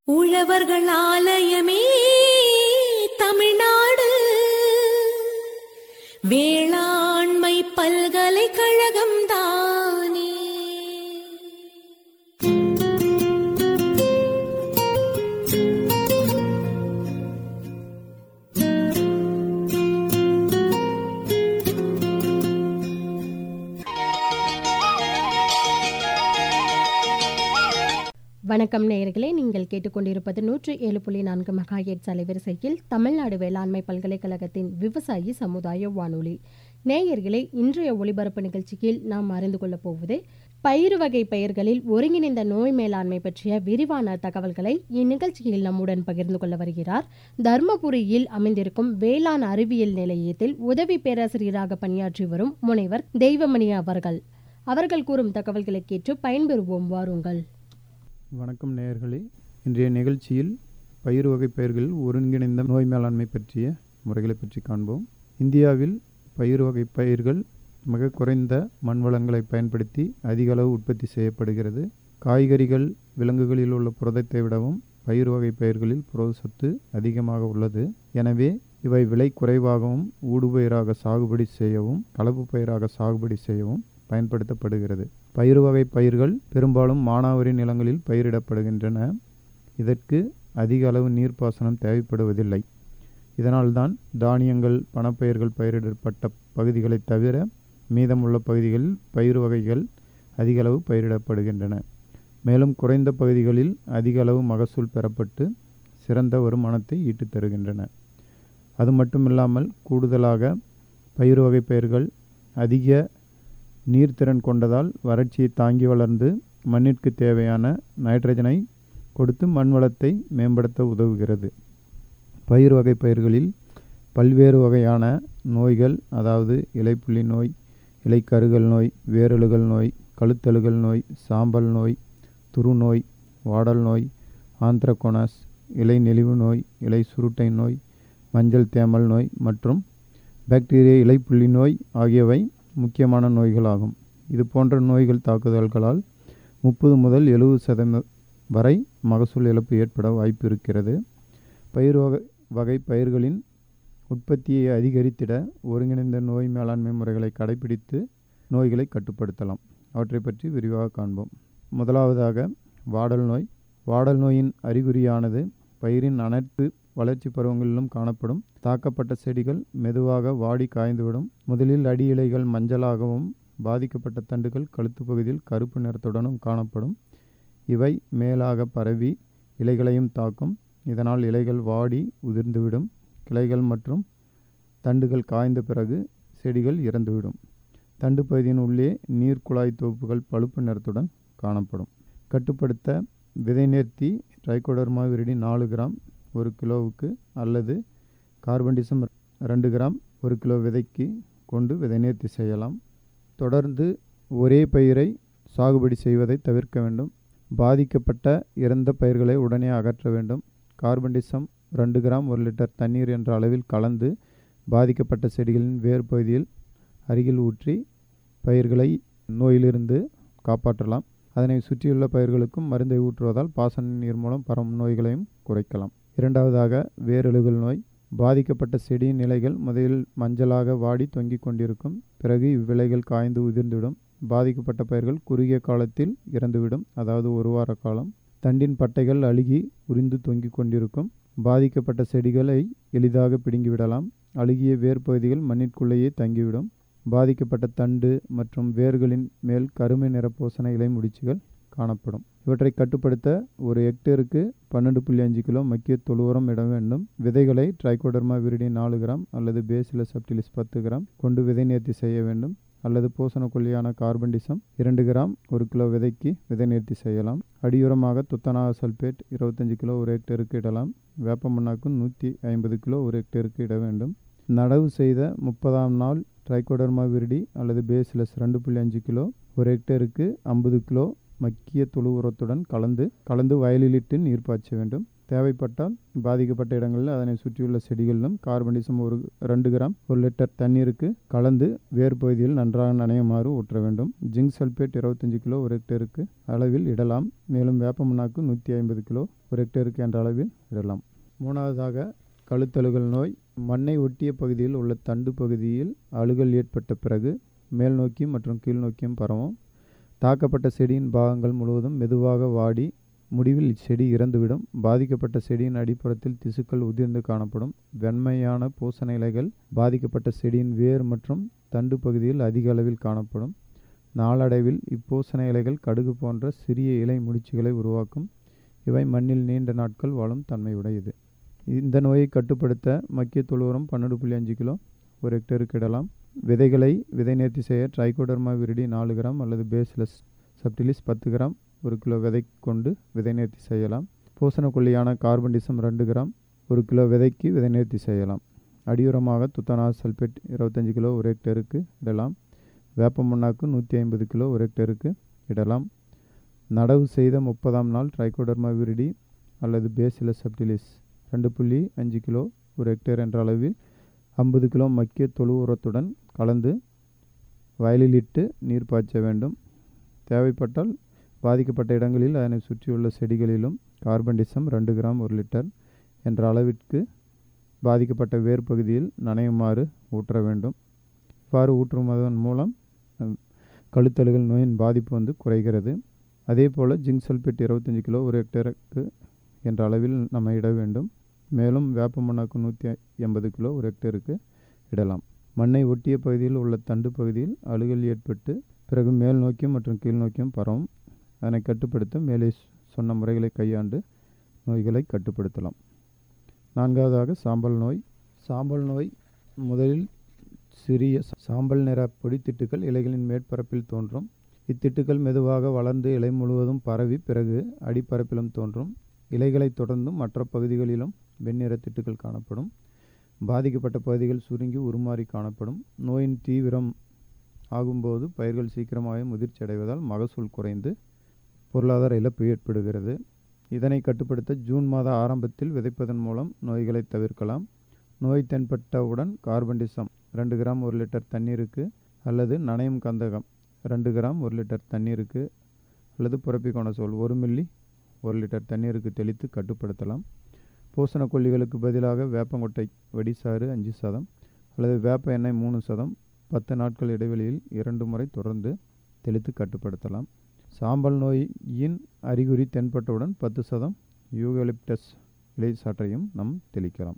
உழவர்கள் ஆலயமே தமிழ்நாடு வேளாண்மை பல்கலைக்கழகம் தானே வணக்கம் நேயர்களே நீங்கள் கேட்டுக்கொண்டிருப்பது நூற்று ஏழு புள்ளி நான்கு மெகாஹெட்ஸ் அலைவரிசையில் தமிழ்நாடு வேளாண்மை பல்கலைக்கழகத்தின் விவசாயி சமுதாய வானொலி நேயர்களே இன்றைய ஒளிபரப்பு நிகழ்ச்சியில் நாம் அறிந்து கொள்ளப் போவது பயிறு வகை பயிர்களில் ஒருங்கிணைந்த நோய் மேலாண்மை பற்றிய விரிவான தகவல்களை இந்நிகழ்ச்சியில் நம்முடன் பகிர்ந்து கொள்ள வருகிறார் தர்மபுரியில் அமைந்திருக்கும் வேளாண் அறிவியல் நிலையத்தில் உதவி பேராசிரியராக பணியாற்றி வரும் முனைவர் தெய்வமணி அவர்கள் அவர்கள் கூறும் தகவல்களை கேட்டு பயன்பெறுவோம் வாருங்கள் வணக்கம் நேயர்களே இன்றைய நிகழ்ச்சியில் பயிர் வகை பயிர்களில் ஒருங்கிணைந்த நோய் மேலாண்மை பற்றிய முறைகளை பற்றி காண்போம் இந்தியாவில் பயிர் வகை பயிர்கள் மிக குறைந்த மண் வளங்களை பயன்படுத்தி அதிக அளவு உற்பத்தி செய்யப்படுகிறது காய்கறிகள் விலங்குகளில் உள்ள புரதத்தை விடவும் பயிர் வகை பயிர்களில் புரத சத்து அதிகமாக உள்ளது எனவே இவை விலை குறைவாகவும் ஊடுபயிராக சாகுபடி செய்யவும் கலப்பு பயிராக சாகுபடி செய்யவும் பயன்படுத்தப்படுகிறது பயிர் வகை பயிர்கள் பெரும்பாலும் மானாவாரி நிலங்களில் பயிரிடப்படுகின்றன இதற்கு அதிக அளவு நீர்ப்பாசனம் தேவைப்படுவதில்லை இதனால்தான் தானியங்கள் பணப்பயிர்கள் பயிரிடப்பட்ட பகுதிகளை தவிர மீதமுள்ள பகுதிகளில் பயிர் வகைகள் அதிக அளவு பயிரிடப்படுகின்றன மேலும் குறைந்த பகுதிகளில் அதிக அளவு மகசூல் பெறப்பட்டு சிறந்த வருமானத்தை ஈட்டுத் தருகின்றன அது மட்டுமில்லாமல் கூடுதலாக பயிர் வகை பயிர்கள் அதிக நீர்த்திறன் கொண்டதால் வறட்சியை தாங்கி வளர்ந்து மண்ணிற்கு தேவையான நைட்ரஜனை கொடுத்து மண் வளத்தை மேம்படுத்த உதவுகிறது பயிர் வகை பயிர்களில் பல்வேறு வகையான நோய்கள் அதாவது இலைப்புள்ளி நோய் இலைக்கருகல் நோய் வேரழுகல் நோய் கழுத்தழுகல் நோய் சாம்பல் நோய் துரு நோய் வாடல் நோய் ஆந்த்ரகோனஸ் இலை நெளிவு நோய் இலை சுருட்டை நோய் மஞ்சள் தேமல் நோய் மற்றும் பாக்டீரியா இலைப்புள்ளி நோய் ஆகியவை முக்கியமான நோய்களாகும் இது போன்ற நோய்கள் தாக்குதல்களால் முப்பது முதல் எழுபது சதவீதம் வரை மகசூல் இழப்பு ஏற்பட வாய்ப்பு இருக்கிறது பயிர் வகை வகை பயிர்களின் உற்பத்தியை அதிகரித்திட ஒருங்கிணைந்த நோய் மேலாண்மை முறைகளை கடைபிடித்து நோய்களை கட்டுப்படுத்தலாம் அவற்றை பற்றி விரிவாக காண்போம் முதலாவதாக வாடல் நோய் வாடல் நோயின் அறிகுறியானது பயிரின் அனைத்து வளர்ச்சி பருவங்களிலும் காணப்படும் தாக்கப்பட்ட செடிகள் மெதுவாக வாடி காய்ந்துவிடும் முதலில் அடி இலைகள் மஞ்சளாகவும் பாதிக்கப்பட்ட தண்டுகள் கழுத்து பகுதியில் கருப்பு நிறத்துடனும் காணப்படும் இவை மேலாக பரவி இலைகளையும் தாக்கும் இதனால் இலைகள் வாடி உதிர்ந்துவிடும் கிளைகள் மற்றும் தண்டுகள் காய்ந்த பிறகு செடிகள் இறந்துவிடும் தண்டு பகுதியின் உள்ளே நீர் குழாய் தொகுப்புகள் பழுப்பு நிறத்துடன் காணப்படும் கட்டுப்படுத்த விதை நேர்த்தி ட்ரைகோடர்மா விரிடி நாலு கிராம் ஒரு கிலோவுக்கு அல்லது கார்பன்டிசம் ரெண்டு கிராம் ஒரு கிலோ விதைக்கு கொண்டு விதை நேர்த்தி செய்யலாம் தொடர்ந்து ஒரே பயிரை சாகுபடி செய்வதை தவிர்க்க வேண்டும் பாதிக்கப்பட்ட இறந்த பயிர்களை உடனே அகற்ற வேண்டும் கார்பன்டிசம் ரெண்டு கிராம் ஒரு லிட்டர் தண்ணீர் என்ற அளவில் கலந்து பாதிக்கப்பட்ட செடிகளின் வேர் பகுதியில் அருகில் ஊற்றி பயிர்களை நோயிலிருந்து காப்பாற்றலாம் அதனை சுற்றியுள்ள பயிர்களுக்கும் மருந்தை ஊற்றுவதால் பாசன நீர் மூலம் பரவும் நோய்களையும் குறைக்கலாம் இரண்டாவதாக வேரழுகல் நோய் பாதிக்கப்பட்ட செடியின் இலைகள் முதலில் மஞ்சளாக வாடி தொங்கிக் கொண்டிருக்கும் பிறகு இவ்விலைகள் காய்ந்து உதிர்ந்துவிடும் பாதிக்கப்பட்ட பயிர்கள் குறுகிய காலத்தில் இறந்துவிடும் அதாவது ஒரு வார காலம் தண்டின் பட்டைகள் அழுகி உரிந்து தொங்கிக் கொண்டிருக்கும் பாதிக்கப்பட்ட செடிகளை எளிதாக பிடுங்கிவிடலாம் அழுகிய வேர் பகுதிகள் மண்ணிற்குள்ளேயே தங்கிவிடும் பாதிக்கப்பட்ட தண்டு மற்றும் வேர்களின் மேல் கருமை நிற பூசண இலை முடிச்சுகள் காணப்படும் இவற்றை கட்டுப்படுத்த ஒரு ஹெக்டேருக்கு பன்னெண்டு புள்ளி அஞ்சு கிலோ மக்கிய தொழு உரம் இட வேண்டும் விதைகளை ட்ரைகோடர்மா விரிடி நாலு கிராம் அல்லது பேசிலஸ் சப்டிலிஸ் பத்து கிராம் கொண்டு விதை நேர்த்தி செய்ய வேண்டும் அல்லது பூசணக்கொல்லியான கார்பன்டிசம் இரண்டு கிராம் ஒரு கிலோ விதைக்கு விதை நேர்த்தி செய்யலாம் அடியுரமாக துத்தநாக சல்பேட் இருபத்தஞ்சு கிலோ ஒரு ஹெக்டேருக்கு இடலாம் வேப்ப மண்ணாக்கு நூற்றி ஐம்பது கிலோ ஒரு ஹெக்டேருக்கு இட வேண்டும் நடவு செய்த முப்பதாம் நாள் ட்ரைகோடர்மா விரிடி அல்லது பேசிலஸ் ரெண்டு புள்ளி அஞ்சு கிலோ ஒரு ஹெக்டேருக்கு ஐம்பது கிலோ மக்கிய தொழு உரத்துடன் கலந்து கலந்து வயலிலிட்டு நீர் பாய்ச்ச வேண்டும் தேவைப்பட்டால் பாதிக்கப்பட்ட இடங்களில் அதனை சுற்றியுள்ள செடிகளிலும் கார்பன்டிசம் ஒரு ரெண்டு கிராம் ஒரு லிட்டர் தண்ணீருக்கு கலந்து வேர் பகுதியில் நன்றாக நனையுமாறு ஊற்ற வேண்டும் ஜிங்க் சல்பேட் இருபத்தஞ்சி கிலோ ஒரு ஹெக்டேருக்கு அளவில் இடலாம் மேலும் வேப்ப மண்ணாக்கு நூற்றி ஐம்பது கிலோ ஒரு ஹெக்டேருக்கு என்ற அளவில் இடலாம் மூணாவதாக கழுத்தழுகல் நோய் மண்ணை ஒட்டிய பகுதியில் உள்ள தண்டு பகுதியில் அழுகல் ஏற்பட்ட பிறகு மேல் நோக்கி மற்றும் கீழ் நோக்கியும் பரவும் தாக்கப்பட்ட செடியின் பாகங்கள் முழுவதும் மெதுவாக வாடி முடிவில் இச்செடி இறந்துவிடும் பாதிக்கப்பட்ட செடியின் அடிப்புறத்தில் திசுக்கள் உதிர்ந்து காணப்படும் வெண்மையான பூசண இலைகள் பாதிக்கப்பட்ட செடியின் வேர் மற்றும் தண்டு பகுதியில் அதிக அளவில் காணப்படும் நாளடைவில் இப்பூசண இலைகள் கடுகு போன்ற சிறிய இலை முடிச்சுகளை உருவாக்கும் இவை மண்ணில் நீண்ட நாட்கள் வாழும் தன்மையுடையது இந்த நோயை கட்டுப்படுத்த மக்கிய தொழு உரம் பன்னெண்டு புள்ளி அஞ்சு கிலோ ஒரு ஹெக்டருக்கு இடலாம் விதைகளை விதை நேர்த்தி செய்ய ட்ரைகோடர்மா விரிடி நாலு கிராம் அல்லது பேசிலஸ் சப்டிலிஸ் பத்து கிராம் ஒரு கிலோ விதை கொண்டு விதை நேர்த்தி செய்யலாம் பூசணக்கொல்லியான கார்பன்டிசம் ரெண்டு கிராம் ஒரு கிலோ விதைக்கு விதை நேர்த்தி செய்யலாம் அடியுரமாக துத்தநாஸ் சல்பேட் இருபத்தஞ்சி கிலோ ஒரு ஹெக்டருக்கு இடலாம் வேப்ப மண்ணாக்கு நூற்றி ஐம்பது கிலோ ஒரு ஹெக்டருக்கு இடலாம் நடவு செய்த முப்பதாம் நாள் ட்ரைகோடர்மா விரிடி அல்லது பேசிலஸ் சப்டிலிஸ் ரெண்டு புள்ளி அஞ்சு கிலோ ஒரு ஹெக்டேர் என்ற அளவில் ஐம்பது கிலோ மக்கிய தொழு உரத்துடன் கலந்து வயலில் இட்டு நீர் பாய்ச்ச வேண்டும் தேவைப்பட்டால் பாதிக்கப்பட்ட இடங்களில் அதனை சுற்றியுள்ள செடிகளிலும் கார்பன்டிசம் ரெண்டு கிராம் ஒரு லிட்டர் என்ற அளவிற்கு பாதிக்கப்பட்ட வேர் பகுதியில் நனையுமாறு ஊற்ற வேண்டும் இவ்வாறு ஊற்றுவதன் மூலம் அஹ், கழுத்தழுகல் நோயின் பாதிப்பு வந்து குறைகிறது அதே போல் ஜிங்க் சல்பேட் இருபத்தஞ்சி கிலோ ஒரு ஹெக்டேருக்கு என்ற அளவில் நம்ம இட வேண்டும் மேலும் வேப்ப மண்ணாக்கு நூற்றி எண்பது கிலோ ஒரு ஹெக்டேருக்கு இடலாம் மண்ணை ஒட்டிய பகுதியில் உள்ள தண்டு பகுதியில் அழுகல் ஏற்பட்டு பிறகு மேல் நோக்கியும் மற்றும் கீழ் நோக்கியும் பரவும் அதனை கட்டுப்படுத்த மேலே சொன்ன முறைகளை கையாண்டு நோய்களை கட்டுப்படுத்தலாம் நான்காவதாக சாம்பல் நோய் சாம்பல் நோய் முதலில் சிறிய சா- சாம்பல் நிற பொடித்திட்டுகள் இலைகளின் மேற்பரப்பில் தோன்றும் இத்திட்டுகள் மெதுவாக வளர்ந்து இலை முழுவதும் பரவி பிறகு அடிப்பரப்பிலும் தோன்றும் இலைகளைத் தொடர்ந்து மற்ற பகுதிகளிலும் வெண்ணிற திட்டுகள் காணப்படும் பாதிக்கப்பட்ட பகுதிகள் சுருங்கி உருமாறி காணப்படும் நோயின் தீவிரம் ஆகும்போது பயிர்கள் சீக்கிரமாக முதிர்ச்சி அடைவதால் மகசூல் குறைந்து பொருளாதார இழப்பு ஏற்படுகிறது இதனை கட்டுப்படுத்த ஜூன் மாத ஆரம்பத்தில் விதைப்பதன் மூலம் நோய்களை தவிர்க்கலாம் நோய் தென்பட்டவுடன் கார்பன்டிசம் ரெண்டு கிராம் ஒரு லிட்டர் தண்ணீருக்கு அல்லது நனையும் கந்தகம் ரெண்டு கிராம் ஒரு லிட்டர் தண்ணீருக்கு அல்லது புரப்பிக்கோணசோல் ஒரு மில்லி ஒரு லிட்டர் தண்ணீருக்கு தெளித்து கட்டுப்படுத்தலாம் பூசணக்கொல்லிகளுக்கு பதிலாக வேப்பங்கொட்டை வடிசாறு அஞ்சு சதம் அல்லது வேப்ப எண்ணெய் மூணு சதம் பத்து நாட்கள் இடைவெளியில் இரண்டு முறை தொடர்ந்து தெளித்து கட்டுப்படுத்தலாம் சாம்பல் நோயின் அறிகுறி தென்பட்டவுடன் பத்து சதம் யூகலிப்டஸ் இலை சாற்றையும் நாம் தெளிக்கலாம்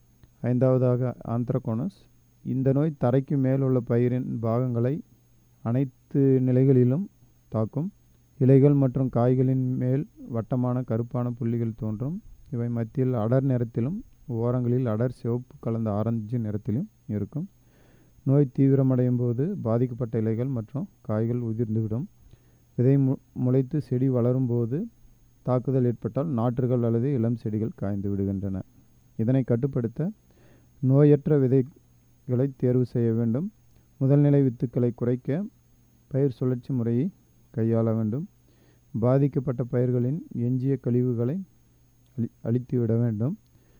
ஐந்தாவதாக ஆந்த்ரகோனஸ் இந்த நோய் தரைக்கு மேல் உள்ள பயிரின் பாகங்களை அனைத்து நிலைகளிலும் தாக்கும் இலைகள் மற்றும் காய்களின் மேல் வட்டமான கருப்பான புள்ளிகள் தோன்றும் இவை மத்தியில் அடர் நிறத்திலும் ஓரங்களில் அடர் சிவப்பு கலந்த ஆரஞ்சு நிறத்திலும் இருக்கும் நோய் தீவிரமடையும் போது பாதிக்கப்பட்ட இலைகள் மற்றும் காய்கள் உதிர்ந்துவிடும் விதை மு முளைத்து செடி வளரும் போது தாக்குதல் ஏற்பட்டால் நாற்றுகள் அல்லது இளம் செடிகள் காய்ந்து விடுகின்றன இதனை கட்டுப்படுத்த நோயற்ற விதைகளை தேர்வு செய்ய வேண்டும் முதல்நிலை வித்துக்களை குறைக்க பயிர் சுழற்சி முறையை கையாள வேண்டும் பாதிக்கப்பட்ட பயிர்களின் எஞ்சிய கழிவுகளை அழி அழித்து விட வேண்டும்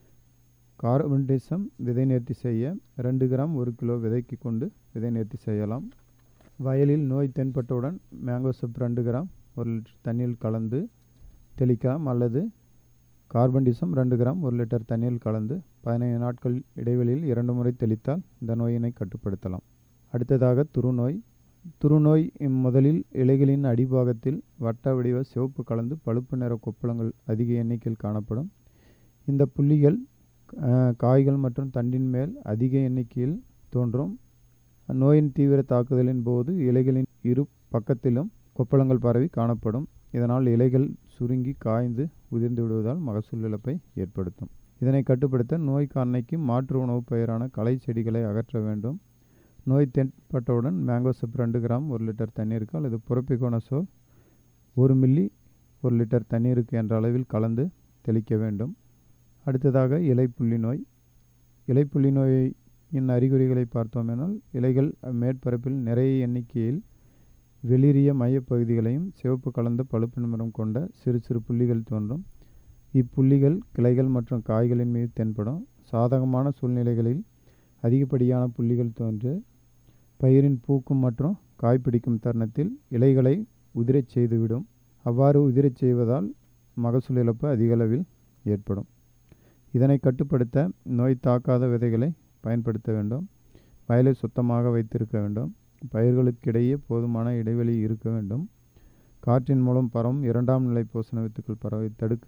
கார்பன்டேசம் விதை நேர்த்தி செய்ய ரெண்டு கிராம் ஒரு கிலோ விதைக்கு கொண்டு விதை நேர்த்தி செய்யலாம் வயலில் நோய் தென்பட்டவுடன் மேங்கோ சப் ரெண்டு கிராம் ஒரு லிட்டர் தண்ணீர் கலந்து தெளிக்கலாம் அல்லது கார்பன்டிசம் ரெண்டு கிராம் ஒரு லிட்டர் தண்ணீர் கலந்து பதினைந்து நாட்கள் இடைவெளியில் இரண்டு முறை தெளித்தால் இந்த நோயினை கட்டுப்படுத்தலாம் அடுத்ததாக துருநோய் துருநோய் முதலில் இலைகளின் அடிபாகத்தில் வட்ட வடிவ சிவப்பு கலந்து பழுப்பு நிற கொப்பளங்கள் அதிக எண்ணிக்கையில் காணப்படும் இந்த புள்ளிகள் அஹ், காய்கள் மற்றும் தண்டின் மேல் அதிக எண்ணிக்கையில் தோன்றும் நோயின் தீவிர தாக்குதலின் போது இலைகளின் இரு பக்கத்திலும் கொப்பளங்கள் பரவி காணப்படும் இதனால் இலைகள் சுருங்கி காய்ந்து உதிர்ந்து விடுவதால் மகசூல் இழப்பை ஏற்படுத்தும் இதனை கட்டுப்படுத்த நோய்க்கு அன்னைக்கு மாற்று உணவுப் பயிரான களை செடிகளை அகற்ற வேண்டும் நோய் தென்பட்டவுடன் மேங்கோ சப் ரெண்டு கிராம் ஒரு லிட்டர் தண்ணீருக்கு அல்லது புரப்பிகோனசோல் ஒரு மில்லி ஒரு லிட்டர் தண்ணீருக்கு என்ற அளவில் கலந்து தெளிக்க வேண்டும் அடுத்ததாக இலைப்புள்ளி நோய் இலைப்புள்ளி நோயின் அறிகுறிகளை பார்த்தோமேனால் இலைகள் மேற்பரப்பில் நிறைய எண்ணிக்கையில் வெளிரிய மையப்பகுதிகளையும் சிவப்பு கலந்த பழுப்பு நிறம் கொண்ட சிறு சிறு புள்ளிகள் தோன்றும் இப்புள்ளிகள் கிளைகள் மற்றும் காய்களின் மீது தென்படும் சாதகமான சூழ்நிலைகளில் அதிகப்படியான புள்ளிகள் தோன்று பயிரின் பூக்கும் மற்றும் காய்பிடிக்கும் தருணத்தில் இலைகளை உதிரச் செய்துவிடும் அவ்வாறு உதிரச் செய்வதால் மகசூல் இழப்பு அதிகளவில் ஏற்படும் இதனை கட்டுப்படுத்த நோய் தாக்காத விதைகளை பயன்படுத்த வேண்டும் வயலை சுத்தமாக வைத்திருக்க வேண்டும் பயிர்களுக்கிடையே போதுமான இடைவெளி இருக்க வேண்டும் காற்றின் மூலம் பரவும் இரண்டாம் நிலை பூசண வித்துக்கள் பரவை தடுக்க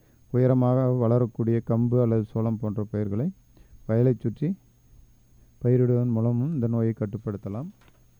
உயரமாக வளரக்கூடிய கம்பு அல்லது சோளம் போன்ற பயிர்களை வயலை சுற்றி பயிரிடுவதன் மூலமும் இந்த நோயை கட்டுப்படுத்தலாம்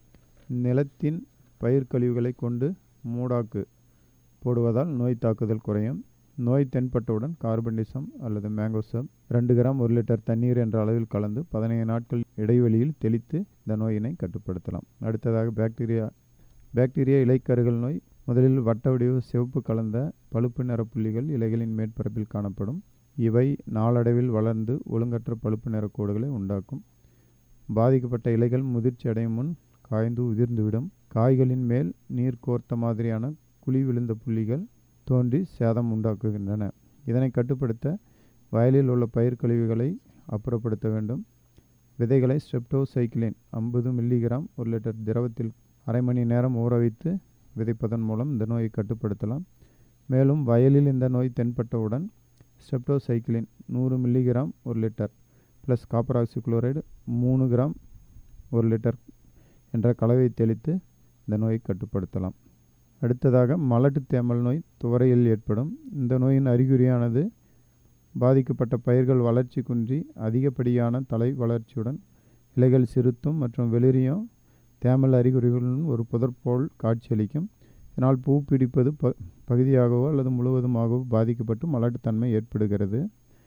நிலத்தின் பயிர் கழிவுகளை கொண்டு மூடாக்கு போடுவதால் நோய் தாக்குதல் குறையும் நோய் தென்பட்டவுடன் கார்பன்டிசம் அல்லது மேங்கோசம் ரெண்டு கிராம் ஒரு லிட்டர் தண்ணீர் என்ற அளவில் கலந்து பதினைந்து நாட்கள் இடைவெளியில் தெளித்து இந்த நோயினை கட்டுப்படுத்தலாம் அடுத்ததாக பாக்டீரியா பாக்டீரியா இலைக்கருகள் நோய் முதலில் வட்ட வடிவ சிவப்பு கலந்த பழுப்பு நிற புள்ளிகள் இலைகளின் மேற்பரப்பில் காணப்படும் இவை நாளடைவில் வளர்ந்து ஒழுங்கற்ற பழுப்பு நிற கோடுகளை உண்டாக்கும் பாதிக்கப்பட்ட இலைகள் முதிர்ச்சி அடையும் முன் காய்ந்து உதிர்ந்துவிடும் காய்களின் மேல் நீர் கோர்த்த மாதிரியான குழி விழுந்த புள்ளிகள் தோன்றி சேதம் உண்டாக்குகின்றன இதனை கட்டுப்படுத்த வயலில் உள்ள பயிர் கழிவுகளை அப்புறப்படுத்த வேண்டும் விதைகளை ஸ்ட்ரெப்டோசைக்ளின் ஐம்பது மில்லிகிராம் ஒரு லிட்டர் திரவத்தில் அரை மணி நேரம் ஊற வைத்து விதைப்பதன் மூலம் இந்த நோயை கட்டுப்படுத்தலாம் மேலும் வயலில் இந்த நோய் தென்பட்டவுடன் ஸ்ட்ரெப்டோசைக்ளின் நூறு மில்லிகிராம் ஒரு litre plus copper oxychloride மூணு கிராம் ஒரு லிட்டர் என்ற கலவை தெளித்து இந்த நோயை கட்டுப்படுத்தலாம் அடுத்ததாக மலட்டு தேமல் நோய் துவரையில் ஏற்படும் இந்த நோயின் அறிகுறியானது பாதிக்கப்பட்ட பயிர்கள் வளர்ச்சி குன்றி அதிகப்படியான தலை வளர்ச்சியுடன் இலைகள் சிறுத்தும் மற்றும் வெளிரியும் தேமல் அறிகுறிகளுடன் ஒரு புதர் போல் காட்சியளிக்கும் இதனால் பூ பிடிப்பது ப பகுதியாகவோ அல்லது முழுவதுமாகவோ பாதிக்கப்பட்டு மலட்டுத்தன்மை ஏற்படுகிறது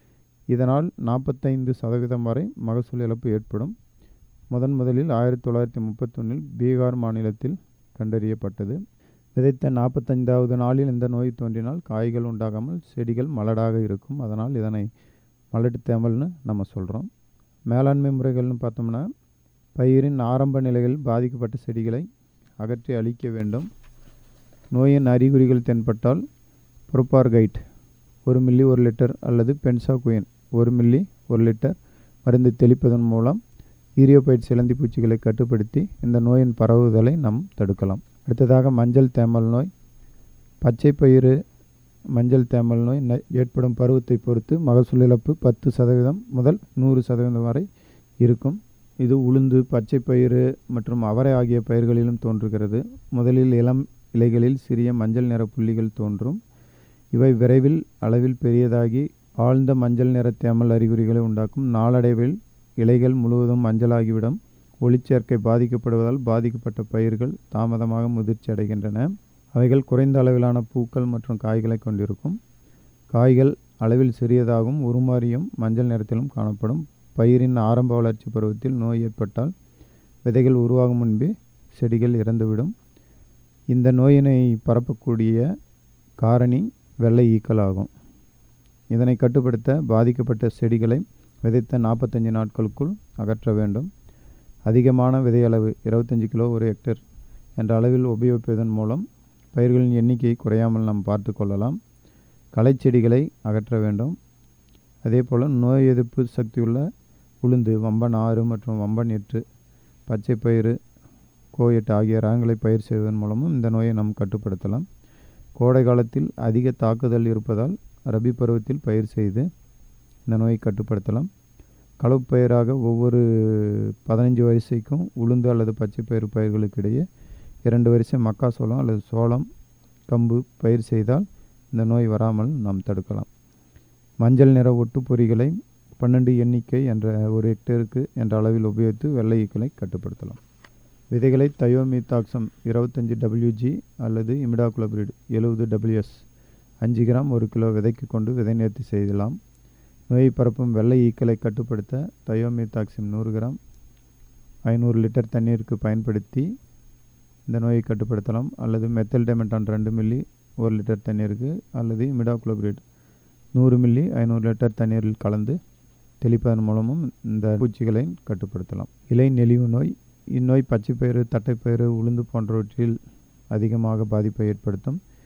இதனால் நாற்பத்தைந்து சதவீதம் வரை மகசூல் இழப்பு ஏற்படும் முதன் முதலில் ஆயிரத்தி தொள்ளாயிரத்தி முப்பத்தொன்னில் பீகார் மாநிலத்தில் கண்டறியப்பட்டது விதைத்த நாற்பத்தைந்தாவது நாளில் இந்த நோய் தோன்றினால் காய்கள் உண்டாகாமல் செடிகள் மலடாக இருக்கும் அதனால் இதனை மலட்டு தேமல்னு நம்ம சொல்கிறோம் மேலாண்மை முறைகள்னு பார்த்தோம்னா பயிரின் ஆரம்ப நிலைகளில் பாதிக்கப்பட்ட செடிகளை அகற்றி அழிக்க வேண்டும் நோயின் அறிகுறிகள் தென்பட்டால் புரோபார்கைட் ஒரு மில்லி ஒரு லிட்டர் அல்லது பென்சாகுயின் ஒரு மில்லி ஒரு லிட்டர் மருந்து தெளிப்பதன் மூலம் ஈரியோபைட் சிலந்தி பூச்சிகளை கட்டுப்படுத்தி இந்த நோயின் பரவுதலை நாம் தடுக்கலாம் அடுத்ததாக மஞ்சள் தேமல் நோய் பச்சை பயிறு மஞ்சள் தேமல் நோய் ந- ஏற்படும் பருவத்தை பொறுத்து மகசூல் இழப்பு பத்து சதவீதம் முதல் நூறு சதவீதம் வரை இருக்கும் இது உளுந்து பச்சை பயிறு மற்றும் அவரை ஆகிய பயிர்களிலும் தோன்றுகிறது முதலில் இளம் இலைகளில் சிறிய மஞ்சள் நிற புள்ளிகள் தோன்றும் இவை விரைவில் அளவில் பெரியதாகி ஆழ்ந்த மஞ்சள் நிற தேமல் அறிகுறிகளை உண்டாக்கும் நாளடைவில் இலைகள் முழுவதும் மஞ்சளாகிவிடும் ஒளிச்சேர்க்கை பாதிக்கப்படுவதால் பாதிக்கப்பட்ட பயிர்கள் தாமதமாக முதிர்ச்சி அடைகின்றன அவைகள் குறைந்த அளவிலான பூக்கள் மற்றும் காய்களை கொண்டிருக்கும் காய்கள் அளவில் சிறியதாகவும் உருமாறியும் மஞ்சள் நிறத்திலும் காணப்படும் பயிரின் ஆரம்ப வளர்ச்சி பருவத்தில் நோய் ஏற்பட்டால் விதைகள் உருவாகும் முன்பே செடிகள் இறந்துவிடும் இந்த நோயினை பரப்பக்கூடிய காரணி வெள்ளை ஈக்கள் ஆகும் இதனை கட்டுப்படுத்த பாதிக்கப்பட்ட செடிகளை விதைத்த நாற்பத்தஞ்சு நாட்களுக்குள் அகற்ற வேண்டும் அதிகமான விதை அளவு இருபத்தஞ்சி கிலோ ஒரு ஹெக்டேர் என்ற அளவில் உபயோகிப்பதன் மூலம் பயிர்களின் எண்ணிக்கையை குறையாமல் நாம் பார்த்து கொள்ளலாம் களைச்செடிகளை அகற்ற வேண்டும் அதே போல் நோய் எதிர்ப்பு சக்தியுள்ள உளுந்து வம்பன் ஆறு மற்றும் வம்பன் எட்டு பச்சை பயிறு கோயட் ஆகிய ரகங்களை பயிர் செய்வதன் மூலமும் இந்த நோயை நாம் கட்டுப்படுத்தலாம் கோடை காலத்தில் அதிக தாக்குதல் இருப்பதால் ரபி பருவத்தில் பயிர் செய்து இந்த நோயை கட்டுப்படுத்தலாம் கலப்பு பயிராக ஒவ்வொரு பதினஞ்சு வரிசைக்கும் உளுந்து அல்லது பச்சை பயிறு பயிர்களுக்கிடையே இரண்டு வரிசை மக்காசோளம் அல்லது சோளம் கம்பு பயிர் செய்தால் இந்த நோய் வராமல் நாம் தடுக்கலாம் மஞ்சள் நிற ஒட்டுப்பொறிகளை பன்னெண்டு எண்ணிக்கை என்ற ஒரு ஹெக்டேருக்கு என்ற அளவில் உபயோகித்து வெள்ளை ஈக்களை கட்டுப்படுத்தலாம் விதைகளை தயோமீத்தாக்சம் இருபத்தஞ்சி டபிள்யூஜி அல்லது இமிடாகுளோபிரிட் எழுபது டபிள்யூஎஸ் அஞ்சு கிராம் ஒரு கிலோ விதைக்கு கொண்டு விதை நேர்த்தி செய்யலாம் நோயை பரப்பும் வெள்ளை ஈக்களை கட்டுப்படுத்த தயோமீத்தாக்சிம் நூறு கிராம் ஐநூறு லிட்டர் தண்ணீருக்கு பயன்படுத்தி இந்த நோயை கட்டுப்படுத்தலாம் அல்லது மெத்தல் டெமெட்டான் ரெண்டு மில்லி ஒரு லிட்டர் தண்ணீருக்கு அல்லது இமிடாகுளோபிரிட் நூறு மில்லி ஐநூறு லிட்டர் தண்ணீரில் கலந்து தெளிப்பதன் மூலமும் இந்த பூச்சிகளை கட்டுப்படுத்தலாம் இலை நெளிவு நோய் இந்நோய் பச்சைப்பயிறு தட்டைப்பயிறு உளுந்து போன்றவற்றில் அதிகமாக பாதிப்பை ஏற்படுத்தும்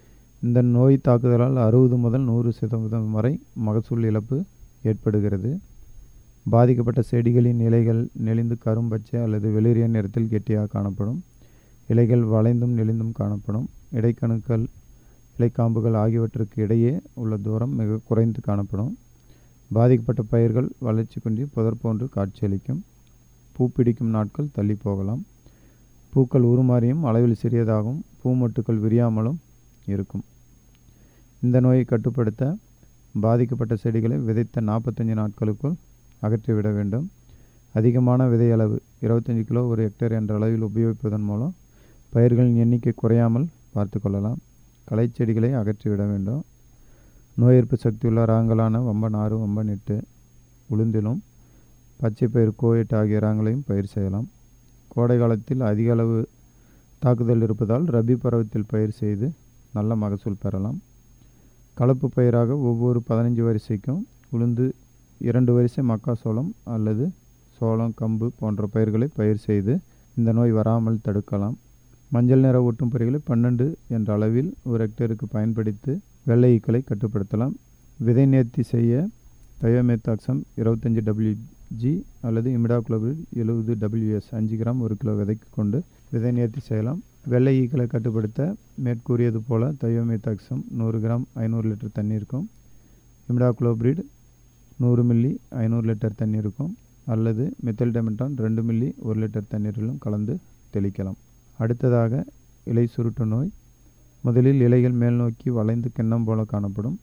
இந்த நோய் தாக்குதலால் அறுபது முதல் நூறு சதவீதம் வரை மகசூல் இழப்பு ஏற்படுகிறது பாதிக்கப்பட்ட செடிகளின் இலைகள் நெளிந்து கரும்பச்சை அல்லது வெளிரிய நிறத்தில் கெட்டியாக காணப்படும் இலைகள் வளைந்தும் நெளிந்தும் காணப்படும் இடைக்கணுக்கள் இலைக்காம்புகள் ஆகியவற்றுக்கு இடையே உள்ள தூரம் மிக குறைந்து காணப்படும் பாதிக்கப்பட்ட பயிர்கள் வளர்ச்சி குன்றி புதர் போன்று காட்சியளிக்கும் பூ பிடிக்கும் நாட்கள் தள்ளி போகலாம் பூக்கள் உருமாறியும் அளவில் சிறியதாகவும் பூமொட்டுக்கள் விரியாமலும் இருக்கும் இந்த நோயை கட்டுப்படுத்த பாதிக்கப்பட்ட செடிகளை விதைத்த நாற்பத்தஞ்சு நாட்களுக்குள் அகற்றிவிட வேண்டும் அதிகமான விதை அளவு இருபத்தஞ்சி கிலோ ஒரு ஹெக்டேர் என்ற அளவில் உபயோகிப்பதன் மூலம் பயிர்களின் எண்ணிக்கை குறையாமல் பார்த்து கொள்ளலாம் களைச்செடிகளை அகற்றிவிட வேண்டும் நோய் எதிர்ப்பு சக்தியுள்ள ரகங்களான வம்பன் ஆறு வம்பன் எட்டு உளுந்திலும் பச்சை பயிர் கோயட் ஆகிய ரகங்களையும் பயிர் செய்யலாம் கோடை காலத்தில் அதிக அளவு தாக்குதல் இருப்பதால் ரபி பருவத்தில் பயிர் செய்து நல்ல மகசூல் பெறலாம் கலப்பு பயிராக ஒவ்வொரு பதினஞ்சு வரிசைக்கும் உளுந்து இரண்டு வரிசை மக்காசோளம் அல்லது சோளம் கம்பு போன்ற பயிர்களை பயிர் செய்து இந்த நோய் வராமல் தடுக்கலாம் மஞ்சள் நிற ஒட்டும் பொறிகளை பன்னெண்டு என்ற அளவில் ஒரு ஹெக்டேருக்கு பயன்படுத்தி வெள்ளை ஈக்களை கட்டுப்படுத்தலாம் விதை நேர்த்தி செய்ய தயோமேத்தாக்சம் இருபத்தஞ்சி டபிள்யூஜி அல்லது இமிடாகுளோபிட் எழுபது டபிள்யூஎஸ் அஞ்சு கிராம் ஒரு கிலோ விதைக்கு கொண்டு விதை நேர்த்தி செய்யலாம் வெள்ளை ஈக்களை கட்டுப்படுத்த மேற்கூறியது போல தயோமேத்தாக்சம் நூறு கிராம் ஐநூறு லிட்டர் தண்ணீருக்கும் இமிடாகுளோபிரிட் நூறு மில்லி ஐநூறு லிட்டர் தண்ணீருக்கும் அல்லது மெத்தில் டெமெட்டான் ரெண்டு மில்லி ஒரு லிட்டர் தண்ணீரிலும் கலந்து தெளிக்கலாம் அடுத்ததாக இலை சுருட்டு நோய் முதலில் இலைகள் மேல் நோக்கி வளைந்து கிண்ணம் போல காணப்படும்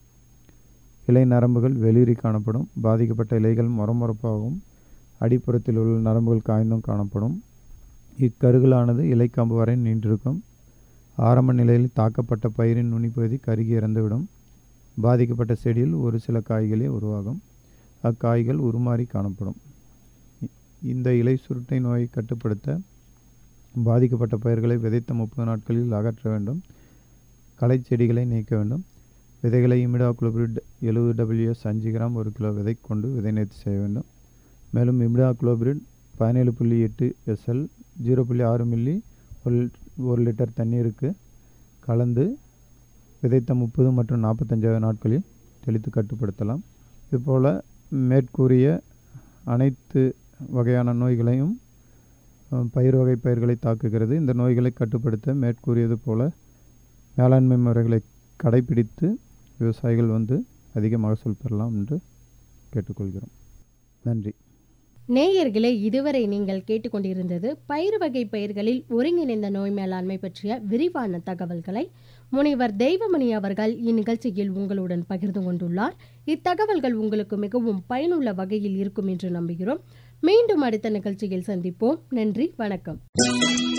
இலை நரம்புகள் வெளிரி காணப்படும் பாதிக்கப்பட்ட இலைகள் மொரமொரப்பாகவும் அடிப்புறத்தில் உள்ள நரம்புகள் காய்ந்தும் காணப்படும் இக்கருகலானது இலைக்காம்பு வரை நீண்டிருக்கும் ஆரம்ப நிலையில் தாக்கப்பட்ட பயிரின் நுனிப்பகுதி கருகி இறந்துவிடும் பாதிக்கப்பட்ட செடியில் ஒரு சில காய்களே உருவாகும் அக்காய்கள் உருமாறி காணப்படும் இந்த இலை சுருட்டை நோயை கட்டுப்படுத்த பாதிக்கப்பட்ட பயிர்களை விதைத்த முப்பது நாட்களில் அகற்ற வேண்டும் களை செடிகளை நீக்க வேண்டும் விதைகளை இமிடாகுளோபிரிட் எழுபது டபிள்யூஎஸ் அஞ்சு கிராம் ஒரு கிலோ விதை கொண்டு விதை நேர்த்தி செய்ய வேண்டும் மேலும் இமிடாகுளோபிரிட் பதினேழு புள்ளி எட்டு எஸ்எல் ஜீரோ புள்ளி ஆறு மில்லி ஒரு ஒரு லிட்டர் தண்ணீருக்கு கலந்து விதைத்த முப்பது மற்றும் நாற்பத்தஞ்சாவது நாட்களில் தெளித்து கட்டுப்படுத்தலாம் இதுபோல் மேற்கூறிய அனைத்து வகையான நோய்களையும் பயிர் வகை பயிர்களை தாக்குகிறது இந்த நோய்களை கட்டுப்படுத்த மேற்கூறியது போல மேலாண்மை முறைகளை கடைபிடித்து விவசாயிகள் வந்து அதிக மகசூல் பெறலாம் என்று கேட்டுக்கொள்கிறோம் நன்றி நேயர்களே இதுவரை நீங்கள் கேட்டுக்கொண்டிருந்தது பயிர் வகை பயிர்களில் ஒருங்கிணைந்த நோய் மேலாண்மை பற்றிய விரிவான தகவல்களை முனைவர் தெய்வமணி அவர்கள் இந்நிகழ்ச்சியில் உங்களுடன் பகிர்ந்து கொண்டுள்ளார் இத்தகவல்கள் உங்களுக்கு மிகவும் பயனுள்ள வகையில் இருக்கும் என்று நம்புகிறோம் மீண்டும் அடுத்த நிகழ்ச்சியில் சந்திப்போம் நன்றி வணக்கம்